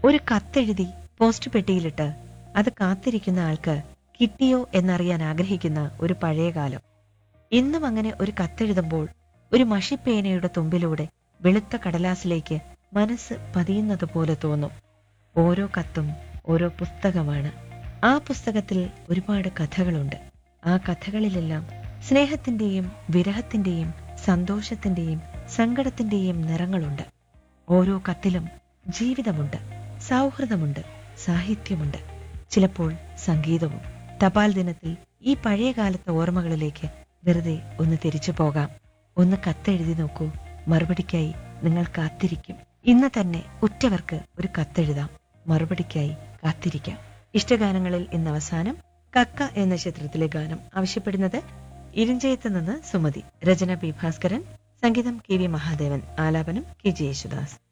ഒരു കത്തെഴുതി പോസ്റ്റ് പെട്ടിയിലിട്ട് അത് കാത്തിരിക്കുന്ന ആൾക്ക് കിട്ടിയോ എന്നറിയാൻ ആഗ്രഹിക്കുന്ന ഒരു പഴയ കാലം ഇന്നും അങ്ങനെ ഒരു കത്തെഴുതുമ്പോൾ ഒരു മഷിപ്പേനയുടെ തുമ്പിലൂടെ വെളുത്ത കടലാസിലേക്ക് മനസ്സ് പതിയുന്നത് പോലെ തോന്നും ഓരോ കത്തും ഓരോ പുസ്തകമാണ് ആ പുസ്തകത്തിൽ ഒരുപാട് കഥകളുണ്ട് ആ കഥകളിലെല്ലാം സ്നേഹത്തിന്റെയും വിരഹത്തിന്റെയും സന്തോഷത്തിന്റെയും സങ്കടത്തിന്റെയും നിറങ്ങളുണ്ട് ഓരോ കത്തിലും ജീവിതമുണ്ട് സൗഹൃദമുണ്ട് സാഹിത്യമുണ്ട് ചിലപ്പോൾ സംഗീതവും തപാൽ ദിനത്തിൽ ഈ പഴയ കാലത്തെ ഓർമ്മകളിലേക്ക് വെറുതെ ഒന്ന് തിരിച്ചു പോകാം ഒന്ന് കത്തെഴുതി നോക്കൂ മറുപടിക്കായി നിങ്ങൾ കാത്തിരിക്കും ഇന്ന് തന്നെ ഉറ്റവർക്ക് ഒരു കത്തെഴുതാം മറുപടിക്കായി കാത്തിരിക്കാം ഇഷ്ടഗാനങ്ങളിൽ ഇന്ന് അവസാനം കക്ക എന്ന ചിത്രത്തിലെ ഗാനം ആവശ്യപ്പെടുന്നത് ഇരിഞ്ചയത്ത് നിന്ന് സുമതി രചന പി ഭാസ്കരൻ സംഗീതം കെ വി മഹാദേവൻ ആലാപനം കെ ജെ യേശുദാസ്